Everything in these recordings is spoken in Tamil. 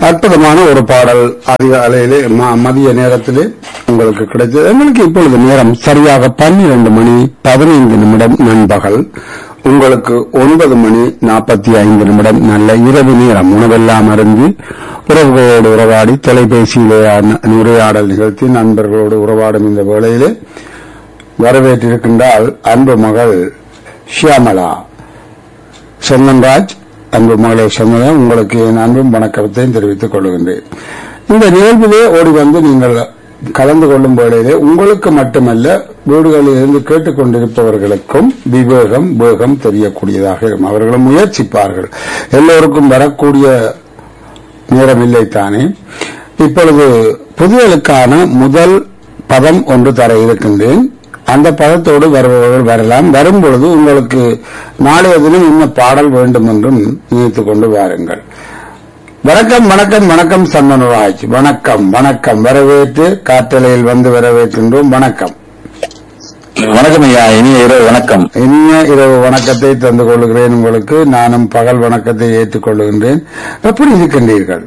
அற்புதமான ஒரு பாடல் அதிகாலையிலே ம- மதிய நேரத்திலே உங்களுக்கு கிடைத்தது எங்களுக்கு இப்பொழுது நேரம் சரியாக பன்னிரண்டு மணி பதினைந்து நிமிடம் நண்பகல் உங்களுக்கு ஒன்பது மணி நாற்பத்தி ஐந்து நிமிடம் நல்ல இரவு நேரம் உணவெல்லாம் அருந்து உறவுகளோடு உறவாடி தொலைபேசியிலே அன- உரையாடல் நிகழ்த்தி நண்பர்களோடு உறவாடும் இந்த வேளையிலே வரவேற்றிருக்கின்றால் அன்பு மகள் ஷியாமலா சென்னன்ராஜ் அன்பு மகளே சொன்னதை உங்களுக்கு என் அன்பும் வணக்கத்தையும் தெரிவித்துக் கொள்கின்றேன் இந்த நிகழ்விலே ஓடி வந்து நீங்கள் கலந்து கொள்ளும் வேளையிலே உங்களுக்கு மட்டுமல்ல வீடுகளில் இருந்து கேட்டுக்கொண்டிருப்பவர்களுக்கும் விவேகம் வேகம் தெரியக்கூடியதாக இருக்கும் அவர்களும் முயற்சிப்பார்கள் எல்லோருக்கும் வரக்கூடிய நேரம் இல்லைத்தானே இப்பொழுது புதியலுக்கான முதல் பதம் ஒன்று தர இருக்கின்றேன் அந்த பதத்தோடு வருபவர்கள் வரலாம் வரும்பொழுது உங்களுக்கு நாளைய தினம் இன்ன பாடல் வேண்டும் என்றும் நினைத்துக் கொண்டு வாருங்கள் வணக்கம் வணக்கம் வணக்கம் சந்தனராஜ் வணக்கம் வணக்கம் வரவேற்று காற்றலையில் வந்து வரவேற்கின்றோம் வணக்கம் வணக்கம் ஐயா இனிய இரவு வணக்கம் இனிய இரவு வணக்கத்தை தந்து கொள்கிறேன் உங்களுக்கு நானும் பகல் வணக்கத்தை ஏற்றுக் கொள்கின்றேன் எப்படி இருக்கின்றீர்கள்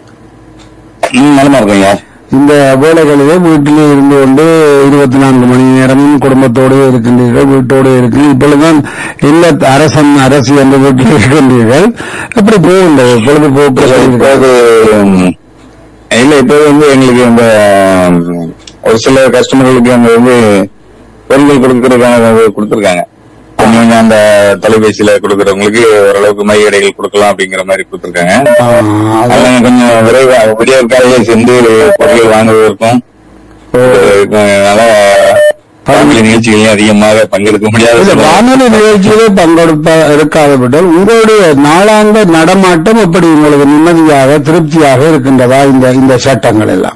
ம், நலமா இருக்கும் ஐயா இந்த வேலைகளிலே வீட்டிலே இருந்து கொண்டு இருபத்தி நான்கு மணி நேரமும் குடும்பத்தோடு இருக்கின்றீர்கள் வீட்டோடு இருக்கு இப்பொழுதுதான் இல்ல அரசன் அரசு என்ற வீட்டில் இருக்கின்றீர்கள் எப்படி போகின்றது பொழுதுபோக்கு இப்போது ம், இல்ல இப்போ வந்து எங்களுக்கு இந்த ம், ஒரு சில கஸ்டமர்களுக்கு அங்க வந்து பொருட்கள் கொடுக்கறதுக்கான கொடுத்துருக்காங்க கொஞ்சம் கொஞ்சம் அந்த தொலைபேசியில கொடுக்கறவங்களுக்கு ஓரளவுக்கு மை இடைகள் கொடுக்கலாம் அப்படிங்கிற மாதிரி கொடுத்துருக்காங்க ஆ, அது- அதெல்லாம் கொஞ்சம் விரைவா விடியற்காலையே சென்று பொருட்கள் வாங்குவதற்கும் அதனால வானொலி நிகழ்ச்சிகளையும் அதிகமாக பங்கெடுக்க இந்த முடியாத வானொலி நிகழ்ச்சியிலே பங்கெடுப்ப இருக்காதவிட்டால் உங்களுடைய நாளாந்த நடமாட்டம் எப்படி உங்களுக்கு நிம்மதியாக திருப்தியாக இருக்கின்றதா இந்த இந்த சட்டங்கள் எல்லாம்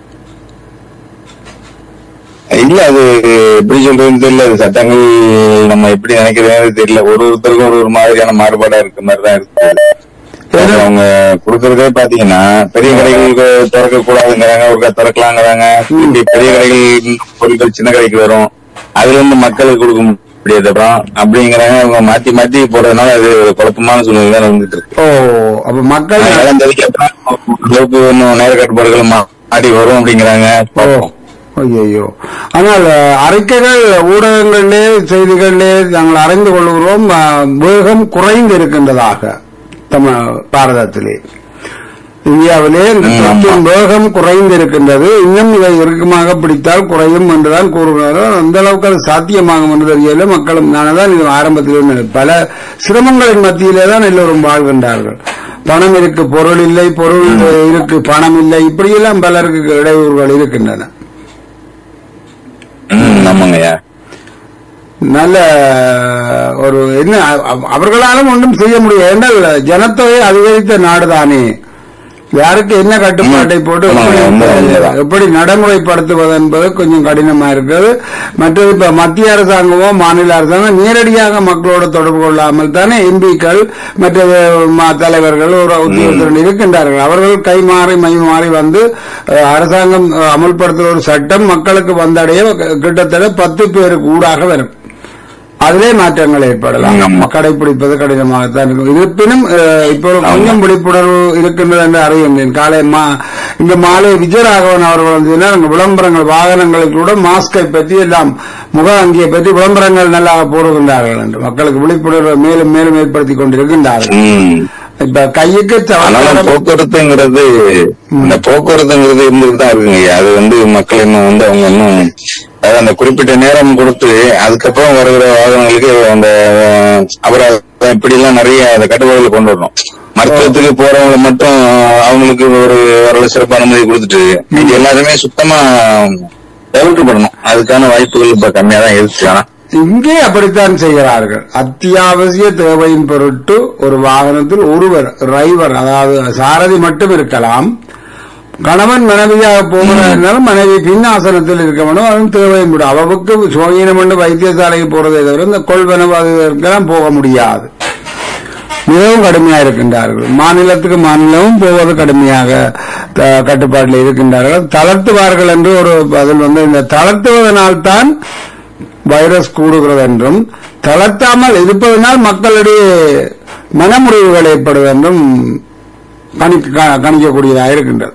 இல்ல அது எப்படி சொல்றதுன்னு தெரியல அது சட்டங்கள் நம்ம எப்படி நினைக்கிறதுன்னு தெரியல ஒரு ஒருத்தருக்கும் ஒரு ஒரு மாதிரியான மாறுபாடா இருக்க மாதிரி தான் இருக்கு அது அவங்க கொடுக்கறதே பாத்தீங்கன்னா பெரிய கடைகளுக்கு திறக்க கூடாதுங்கிறாங்க ஒருக்கா திறக்கலாங்கிறாங்க திருப்பி பெரிய கடைகள் பொருட்கள் சின்ன கடைக்கு வரும் அதுல இருந்து மக்களுக்கு கொடுக்க முடியாது அப்புறம் அப்படிங்கிறாங்க அவங்க மாத்தி மாத்தி போறதுனால அது ஒரு குழப்பமான சூழ்நிலை தான் இருந்துட்டு இருக்கு ஓ அப்ப மக்கள் அதனால இந்த இதுக்கு அப்புறம் அளவுக்கு இன்னும் நேர கட்டுப்பாடுகள் மா- மாறி வரும் அப்படிங்கிறாங்க ஓ பார்ப்போம். ஐயோ ஆனால் அஹ், அறிக்கைகள் ஊடகங்களிலே செய்திகளிலே நாங்கள் அறிந்து கொள்கிறோம் அஹ், வேகம் குறைந்து இருக்கின்றதாக தம பாரதத்திலே இந்தியாவிலே இந்த ம், தொற்றின் வேகம் குறைந்து இருக்கின்றது இன்னும் இதை இறுக்கமாக பிடித்தால் குறையும் என்றுதான் கூறுகிறார்கள் அந்த அளவுக்கு அது சாத்தியமாகும் என்று தெரியல மக்களும் நானதான் இது ஆரம்பத்தில் பல சிரமங்களின் மத்தியிலே தான் எல்லோரும் வாழ்கின்றார்கள் பணம் இருக்கு பொருள் இல்லை பொருள் இருக்கு பணம் இல்லை இப்படியெல்லாம் பலருக்கு இடையூறுகள் இருக்கின்றன ம், ஆமாங்கய்யா நல்ல ஒரு என்ன அவ- அவர்களாலும் ஒன்றும் செய்ய முடியாது என்றால் ஜனத்தொகை அதிகரித்த நாடுதானே யாருக்கு என்ன கட்டுப்பாட்டை போட்டு ஆமா, எப்படி- உண்மை, உண்மைதான். எப்படி நடைமுறைப்படுத்துவது என்பது கொஞ்சம் கடினமா இருக்கிறது மற்றது இப்ப மத்திய அரசாங்கமோ மாநில அரசாங்கம் நேரடியாக மக்களோடு தொடர்பு கொள்ளாமல் தானே எம்பிக்கள் மற்றது ம- தலைவர்கள் ஒரு உத்தியோகத்தர்கள் இருக்கின்றார்கள் அவர்கள் கை மாறி மை மாறி வந்து அஹ், அரசாங்கம் அஹ், அமல்படுத்துகிற ஒரு சட்டம் மக்களுக்கு வந்தடைய கிட்டத்தட்ட பத்து பேருக்கு ஊடாக வரும் அதிலே மாற்றங்கள் ஏற்படலாம் ஆமா. கடைபிடிப்பது கடினமாகத்தான் இருக்கும் இருப்பினும் அஹ், இப்போ கொஞ்சம் விழிப்புணர்வு இருக்கின்றது என்று அறிகின்றேன் காலை மா- இந்த மாலை விஜயராகவன் அவர்கள் வந்து சொன்னார், விளம்பரங்கள் வாகனங்களுக்கு கூட மாஸ்கை பற்றி எல்லாம் முக அங்கியை பற்றி விளம்பரங்கள் நல்லா போடுகின்றார்கள் என்று மக்களுக்கு விழிப்புணர்வை மேலும் மேலும் ஏற்படுத்திக் கொண்டிருக்கின்றார்கள் ம். இப்ப கையுக்கு ஆனாலும் சவக்காரம் போக்குவரத்துங்கிறது இந்த போக்குவரத்துங்கிறது இருந்துட்டு தான் இருக்குங்க அது வந்து மக்கள் இன்னும் வந்து அவங்க இன்னும் அதாவது அந்த குறிப்பிட்ட நேரம் கொடுத்து அதுக்கப்புறம் வருகிற வாகனங்களுக்கு அந்த அஹ், அபராதம் இப்படி எல்லாம் நிறைய அந்த கட்டுப்பாடுகளை கொண்டு வரணும் மருத்துவத்துக்கு போறவங்க மட்டும் அவங்களுக்கு ஒரு ஓரளவு சிறப்பு அனுமதி கொடுத்துட்டு இது எல்லாருமே சுத்தமா தவிர்க்கப்படணும் அதுக்கான வாய்ப்புகள் இப்ப கம்மியா தான் இருக்கு ஆனா இங்கே அப்படித்தான் செய்கிறார்கள் அத்தியாவசிய தேவையின் பொருட்டு ஒரு வாகனத்தில் ஒருவர் டிரைவர் அதாவது சாரதி மட்டும் இருக்கலாம் கணவன் மனைவியாக போகிறார் இருந்தாலும் மனைவி பின்னாசனத்தில் இருக்க வேண்டும் அதுவும் தேவையும் கூட அவருக்கு சோகினம் என்று வைத்தியசாலைக்கு போறதை தவிர இந்த கொள்வனவு அது இதற்கெல்லாம் போக முடியாது மிகவும் கடுமையாக இருக்கின்றார்கள் மாநிலத்துக்கு மாநிலமும் போவது கடுமையாக த- கட்டுப்பாட்டில் இருக்கின்றார்கள் தளர்த்துவார்கள் என்று ஒரு பதில் வந்து இந்த தளர்த்துவதனால்தான் வைரஸ் கூடுகிறது என்றும் தளர்த்தாமல் இருப்பதனால் மக்களிடையே மனமுறிவுகள் ஏற்படுவது என்றும் கணிக்க க- கணிக்கக்கூடியதாக இருக்கின்றது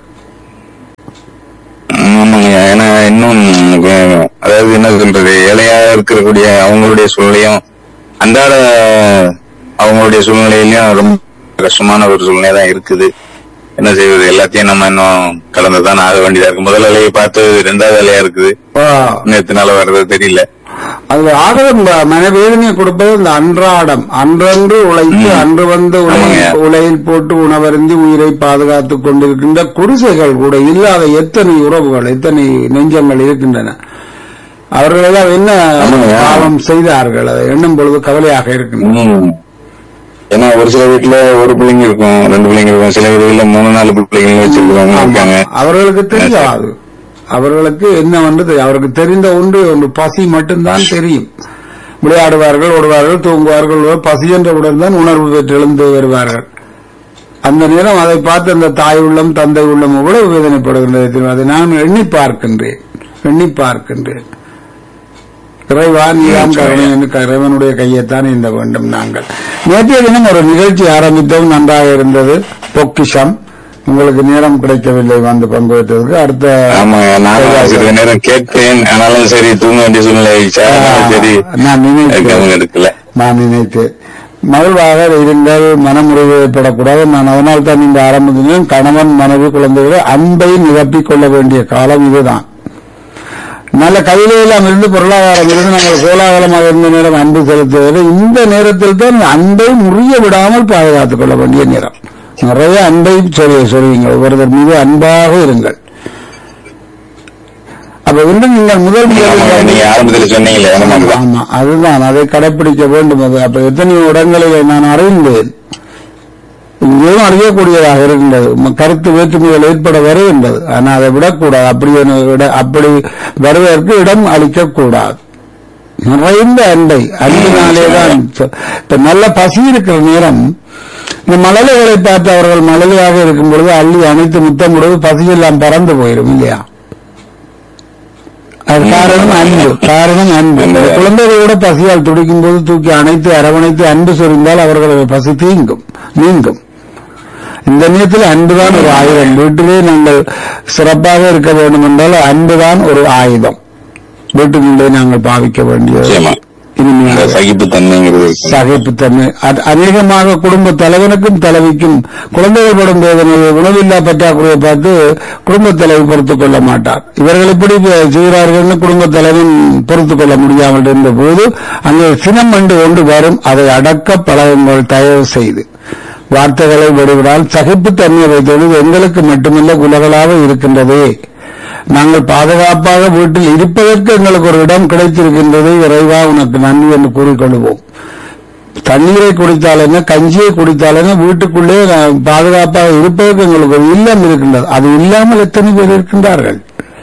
ஆமாங்க ஏன்னா இன்னும் வே- அதாவது என்ன சொல்றது ஏழையா இருக்கக்கூடிய அவங்களுடைய சூழ்நிலையும் அன்றாட அவங்களுடைய சூழ்நிலையிலயும் ரொம்ப கஷ்டமான ஒரு சூழ்நிலை தான் இருக்குது என்ன செய்வது எல்லாத்தையும் நம்ம இன்னும் கலந்துதான் ஆக வேண்டியதா இருக்கு முதல் அலையை பார்த்து ரெண்டாவது அலையா இருக்குது ஆ, இன்னும் எத்தனால வர்றது தெரியல அது ஆகவே இந்த மனவேதனையை கொடுப்பது இந்த அன்றாடம் அன்றன்று உழைத்து ம். அன்று வந்து உலை- ஆமாங்க. உலையில் போட்டு உணவருந்தி உயிரை பாதுகாத்துக் கொண்டிருக்கின்ற குடிசைகள் கூட இல்லாத எத்தனை உறவுகள் எத்தனை நெஞ்சங்கள் இருக்கின்றன அவர்களெல்லாம் என்ன ஆமாங்க. பாவம் செய்தார்கள் அதை எண்ணும் பொழுது கவலையாக இருக்கின்றன ம். ஏன்னா ஒரு சில வீட்டுல ஒரு பிள்ளைங்க இருக்கும் ரெண்டு பிள்ளைங்க இருக்கும் சில வீடுகள்ல மூணு நாலு பிள்ளைங்க வச்சிருக்கிறவங்க இருக்காங்க அவர்களுக்கு தெரியாது அவர்களுக்கு என்னவென்று தெரியும் அவருக்கு தெரிந்த ஒன்று ஒன்று பசி மட்டும்தான் தெரியும் விளையாடுவார்கள் ஓடுவார்கள் தூங்குவார்கள் பசி என்றவுடன் தான் உணர்வு பெற்று எழுந்து வருவார்கள் அந்த நேரம் அதை பார்த்து அந்த தாய் உள்ளம் தந்தை உள்ளம் எவ்வளவு வேதனைப்படுகின்றது தெரியுமா? அதை நான் எண்ணி பார்க்கின்றேன் எண்ணி பார்க்கின்றேன் இறைவா நீதான் கருணை என்று இறைவனுடைய கையைத்தான் இந்த வேண்டும் நாங்கள் நேற்றைய தினம் ஒரு நிகழ்ச்சி ஆரம்பித்தோம் நன்றாக இருந்தது பொக்கிஷம் உங்களுக்கு நேரம் கிடைக்கவில்லை வந்து பங்கு பெற்றதற்கு அடுத்த ஆமாங்க நானும் சிறிது நேரம் கேட்பேன் ஆனாலும் சரி தூங்க வேண்டிய சூழ்நிலை ஆயிடுச்சா அதனால சரி நான் நினைத்தேன் அதுக்கு எடுக்கல நான் நினைத்தேன் மகிழ்வாக இருங்கள் மனமுறிவு ஏற்படக்கூடாது நான் அதனால் தான் இந்த ஆரம்பத்திலும் கணவன் மனைவி குழந்தைகளை அன்பை நிரப்பிக் கொள்ள வேண்டிய காலம் இதுதான் நல்ல கையில எல்லாம் இருந்து பொருளாதாரம் இருந்து நாங்கள் கோலாகலமாக இருந்த நேரம் அன்பு செலுத்துவது இந்த நேரத்தில் தான் அன்பை முறிய விடாமல் பாதுகாத்துக் கொள்ள வேண்டிய நேரம் நிறைய அன்பை சொல்லி சொல்லுவீங்கள் ஒருவர் மீது அன்பாக இருங்கள் அப்ப இன்று நீங்கள் முதல் ஆமாங்க, முதலில் நீங்க ஆரம்பத்துல சொன்னீங்களே அந்த மாதிரிதான் ஆமா அதுதான் அதை கடைப்பிடிக்க வேண்டும் அது அப்ப எத்தனையோ இடங்களில் நான் அறிந்தேன் இங்கேயும் அறியக்கூடியதாக இருக்கின்றது ம- கருத்து வேற்றுமைகள் ஏற்பட வருகின்றது ஆனால் அதை விடக்கூடாது அப்படி ஒரு இட- அப்படி வருவதற்கு இடம் அளிக்கக்கூடாது நிறைந்த அன்பை அன்பினாலேதான் சொ- இப்ப நல்ல பசி இருக்கிற நேரம் இந்த மழலைகளை பார்த்து அவர்கள் மழலையாக இருக்கும் பொழுது அள்ளி அணைத்து முத்தம் பொழுது பசியெல்லாம் பறந்து போயிடும் இல்லையா அது காரணம் அன்பு காரணம் அன்பு இந்த குழந்தைகளோட பசியால் துடிக்கும் போது தூக்கி அணைத்து அரவணைத்து அன்பு சொரிந்தால் அவர்களது பசி தீங்கும் நீங்கும் இந்த நேரத்தில் அன்புதான் ஒரு ஆயுதம் வீட்டிலே நாங்கள் சிறப்பாக இருக்க வேண்டும் என்றால் அன்புதான் ஒரு ஆயுதம் வீட்டுக்குள்ளே நாங்கள் பாவிக்க வேண்டியது நிச்சயமா. இந்த இனிமையாக சகிப்பு தன்மைங்கிறது இருக்கு. சகைப்புத்தன்மை அது அநேகமாக குடும்ப தலைவனுக்கும் தலைவிக்கும் குழந்தைகள் படும் வேதனையை உணவில்லா பற்றாக்குறையை பார்த்து குடும்ப தலைவி பொறுத்துக் கொள்ள மாட்டார் இவர்கள் இப்படி செய்கிறார்கள்னு குடும்ப தலைவன் பொறுத்துக் கொள்ள முடியாமல் இருந்த போது அங்கே சினம் என்று ஒன்று வரும் அதை அடக்க பழகுங்கள் தயவு செய்து வார்த்தைகளை விடுவிடால் சகிப்புத்தன்மையை வைத்தது எங்களுக்கு மட்டுமல்ல உலகளாக இருக்கின்றதே நாங்கள் பாதுகாப்பாக வீட்டில் இருப்பதற்கு எங்களுக்கு ஒரு இடம் கிடைத்திருக்கின்றது இறைவா உனக்கு நன்றி என்று கூறிக்கொள்வோம் தண்ணீரை குடித்தால் என்ன கஞ்சியை குடித்தால் என்ன வீட்டுக்குள்ளே நான் பாதுகாப்பாக இருப்பதற்கு எங்களுக்கு ஒரு இல்லம் இருக்கின்றது அது இல்லாமல் எத்தனை பேர் இருக்கின்றார்கள்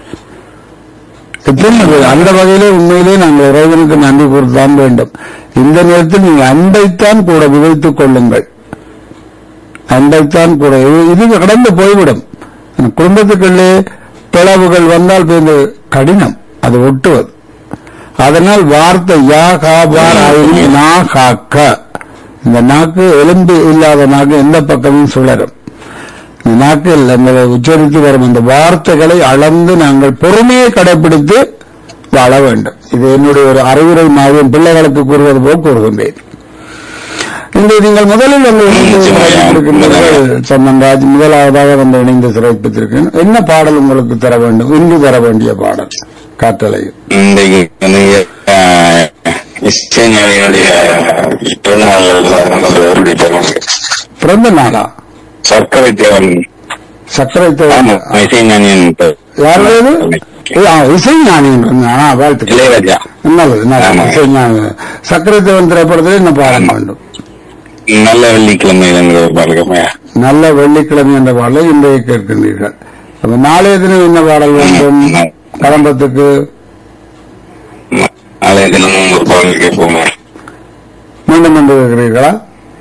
எத்தனை பேர் அந்த வகையிலே உண்மையிலே நாங்கள் இறைவனுக்கு நன்றி கூறத்தான் வேண்டும் இந்த நேரத்தில் நீங்கள் அன்பைத்தான் கூட விதைத்துக் கொள்ளுங்கள் அன்பைத்தான் கூட இது- இது கடந்து போய்விடும் குடும்பத்துக்குள்ளே பிளவுகள் வந்தால் பிறகு கடினம் அது ஒட்டுவது அதனால் வார்த்தை யா கா பார் ஆயினும் நா காக்க இந்த நாக்கு எலும்பு இல்லாத நாக்கு எந்த பக்கமும் சுழரும் இந்த நாக்கில் அந்த உச்சரித்து வரும் அந்த வார்த்தைகளை அளந்து நாங்கள் பொறுமையை கடைபிடித்து வாழ வேண்டும் இது என்னுடைய ஒரு அறிவுரை மாதிரி என் பிள்ளைகளுக்கு கூறுவது போல் கூறுகின்றேன் இன்று நீங்கள் முதலில் வந்து இணைந்து சிறப்பித்திருக்கின்றீர்கள் சம்மன்ராஜ் முதலாவதாக வந்து இணைந்து சிறப்பித்திருக்கேன் என்ன பாடல் உங்களுக்கு தர வேண்டும் இன்று தர வேண்டிய பாடல் காற்றலையில் இன்றைக்கு வந்து ஆஹ், இசைஞானியினுடைய பிறந்தநாள் அவருடைய பிறந்தநாள். பிறந்த நாளா சர்க்கரை தேவன் சக்கரை ஆமா தேவை இசைஞானியின் பெயர். யாரு இசை ஞானியின் வாழ்த்துக்கள் இளையராஜா நல்லது நல்லது ஆமா. இசை ஞானி சக்கரை தேவன் திரைப்படத்தில் என்ன பாடம் வேண்டும் நல்ல வெள்ளிக்கிழமை என்கிற ஒரு பாடகமையா நல்ல வெள்ளிக்கிழமை என்ற பாடலை இன்றைய கேட்கின்றீர்கள் அப்ப நாளைய தினம் என்ன பாடல் வேண்டும் ஆமா. கலம்பத்துக்கு நாளைய தினமும் ஒரு பாடல் கேட்போமே மீண்டும் கொண்டு இருக்கிறீர்களா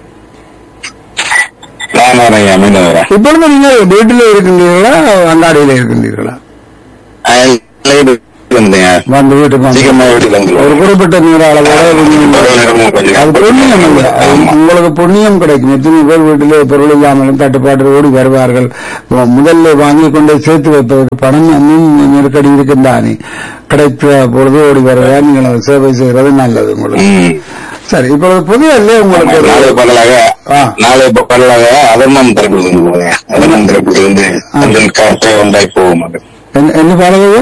நான் வரேன் மீண்டும் வரேன் இப்பொழுது நீங்கள் வீட்டிலே இருக்கின்றீர்களா அங்காடியில இருக்கின்றீர்களா அயல் வீட்டுக்கு வந்துங்க வந்து வீட்டுக்கு வந்து சீக்கிரமா வீட்டுக்கு ஒரு வந்துருவோம் குறிப்பிட்ட நீர் அளவோட கொஞ்சம் பகல் நேரமும் கொஞ்சம் அது புண்ணியம் இல்லை அது ஆமா. உங்களுக்கு புண்ணியம் கிடைக்கும் எத்தனை பேர் வீட்டிலே பொருள் இல்லாமலும் தட்டுப்பாடு ஓடி வருவார்கள் இப்போ முதல்ல வாங்கி கொண்டு சேர்த்து வைப்பதற்கு பணம் இன்னும் நெருக்கடி இருக்கின்றானே கிடைத்த பொழுது ஓடி வருவதா நீங்கள் அதை சேவை செய்வது நல்லது உங்களுக்கு ம். சரி இப்பொழுது புதியல்ல உங்களுக்கு ஒரு- நாளை பகலாக ஆ. நாளை பகலாக அதர்மம் தரப்பு வந்து போங்க அதர்மம் தரப்பு வந்து அந்த காற்றை உண்டாய் போகும் அது என்ன- என்ன பாடல்